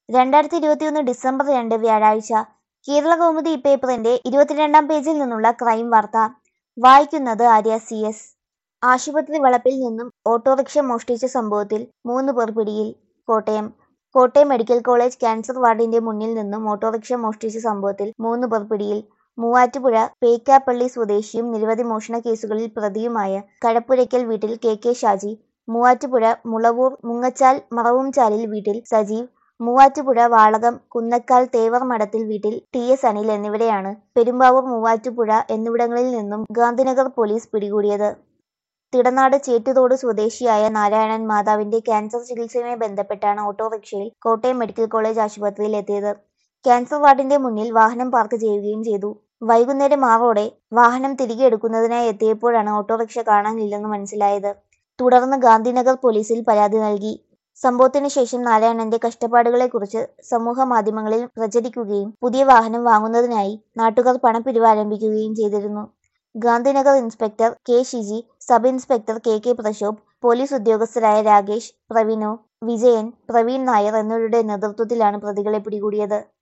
രണ്ടായിരത്തി ഇരുപത്തിയൊന്ന് ഡിസംബർ രണ്ട് വ്യാഴാഴ്ച കേരള കൗമുദി പേപ്പറിന്റെ ഇരുപത്തിരണ്ടാം പേജിൽ നിന്നുള്ള ക്രൈം വാർത്ത വായിക്കുന്നത് ആര്യ സി എസ് ആശുപത്രി വളപ്പിൽ നിന്നും ഓട്ടോറിക്ഷ മോഷ്ടിച്ച സംഭവത്തിൽ മൂന്ന് പേർ പിടിയിൽ Kottayam Kottayam medical college cancer വാർഡിന്റെ മുന്നിൽ നിന്നും ഓട്ടോറിക്ഷ മോഷ്ടിച്ച സംഭവത്തിൽ മൂന്ന് പേർ പിടിയിൽ മൂവാറ്റുപുഴ പേക്കാപ്പള്ളി സ്വദേശിയും നിരവധി മോഷണ കേസുകളിൽ പ്രതിയുമായ കഴപ്പുരയ്ക്കൽ വീട്ടിൽ കെ കെ ഷാജി മൂവാറ്റുപുഴ മുളവൂർ മുങ്ങച്ചാൽ മറവുംചാലിൽ വീട്ടിൽ സജീവ് മൂവാറ്റുപുഴ വാളകം കുന്നക്കാൽ തേവർ മഠത്തിൽ വീട്ടിൽ ടി എസ് അനിൽ എന്നിവരെയാണ് പെരുമ്പാവൂർ മൂവാറ്റുപുഴ എന്നിവിടങ്ങളിൽ നിന്നും ഗാന്ധിനഗർ പോലീസ് പിടികൂടിയത് തിടനാട് ചേറ്റുതോട് സ്വദേശിയായ നാരായണൻ മാതാവിന്റെ ക്യാൻസർ ചികിത്സയുമായി ബന്ധപ്പെട്ടാണ് ഓട്ടോറിക്ഷയിൽ കോട്ടയം മെഡിക്കൽ കോളേജ് ആശുപത്രിയിൽ എത്തിയത് ക്യാൻസർ വാർഡിന്റെ മുന്നിൽ വാഹനം പാർക്ക് ചെയ്യുകയും ചെയ്തു വൈകുന്നേരം ആറോടെ വാഹനം തിരികെ എടുക്കുന്നതിനായി എത്തിയപ്പോഴാണ് ഓട്ടോറിക്ഷ കാണാനില്ലെന്ന് മനസ്സിലായത് തുടർന്ന് ഗാന്ധിനഗർ പോലീസിൽ പരാതി നൽകി സംഭവത്തിന് ശേഷം നാരായണന്റെ കഷ്ടപ്പാടുകളെക്കുറിച്ച് സമൂഹ മാധ്യമങ്ങളിൽ പ്രചരിക്കുകയും പുതിയ വാഹനം വാങ്ങുന്നതിനായി നാട്ടുകാർ പണം പിരിവാരംഭിക്കുകയും ചെയ്തിരുന്നു Gandhinagar inspector K Shiji sub inspector K K Prashobh police ഉദ്യോഗസ്ഥരായ രാകേഷ് പ്രവീണോ വിജയൻ പ്രവീൺ നായർ എന്നിവരുടെ നേതൃത്വത്തിലാണ് പ്രതികളെ പിടികൂടിയത്